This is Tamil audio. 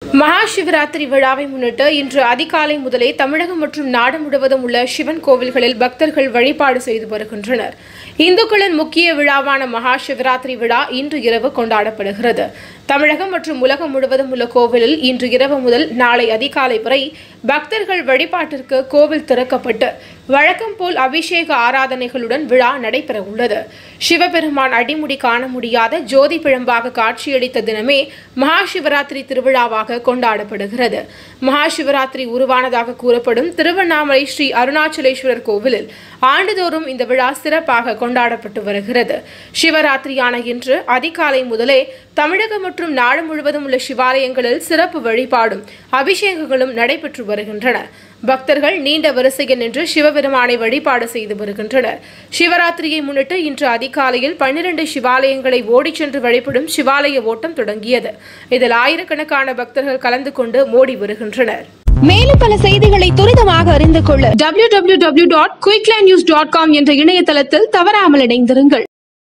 மகா சிவராத்திரி விழாவை முன்னிட்டு இன்று அதிகாலை முதலே தமிழகம் மற்றும் நாடு முழுவதும் உள்ள சிவன் கோவில்களில் பக்தர்கள் வழிபாடு செய்து வருகின்றனர் இந்துக்களின் முக்கிய விழாவான மகா சிவராத்திரி விழா இன்று இரவு கொண்டாடப்படுகிறது தமிழகம் மற்றும் உலகம் முழுவதும் உள்ள கோவிலில் இன்று இரவு முதல் நாளை அதிகாலை வரை பக்தர்கள் வழிபாட்டிற்கு கோவில் திறக்கப்பட்டு வழக்கம் போல் அபிஷேக ஆராதனைகளுடன் விழா நடைபெற உள்ளது சிவபெருமான் அடிமுடி காண முடியாத ஜோதி பிழம்பாக காட்சியளித்த தினமே மகா சிவராத்திரி திருவிழாவாக கொண்டாடப்படுகிறது மகா சிவராத்திரி உருவானதாக கூறப்படும் திருவண்ணாமலை ஸ்ரீ அருணாச்சலேஸ்வரர் கோவிலில் ஆண்டுதோறும் இந்த விழா சிறப்பாக கொண்டாடப்பட்டு வருகிறது சிவராத்திரியான இன்று அதிகாலை முதலே தமிழகம் மற்றும் நாடு முழுவதும் உள்ள சிவாலயங்களில் சிறப்பு வழிபாடும் அபிஷேகங்களும் நடைபெற்று வருகின்றன பக்தர்கள் நீண்ட வரிசையில் நின்று சிவபெருமானை வழிபாடு செய்து வருகின்றனர் சிவராத்திரியை முன்னிட்டு இன்று அதிகாலையில் பன்னிரண்டு சிவாலயங்களை ஓடிச் சென்று வழிபடும் சிவாலய ஓட்டம் தொடங்கியது இதில் ஆயிரக்கணக்கான பக்தர்கள் கலந்து கொண்டு மோடி வருகின்றனர் மேலும் பல செய்திகளை துரிதமாக அறிந்து கொள்ள www.quicklindnews.com என்ற இணையதளத்தில் தவறாமல் இணைந்திருங்கள்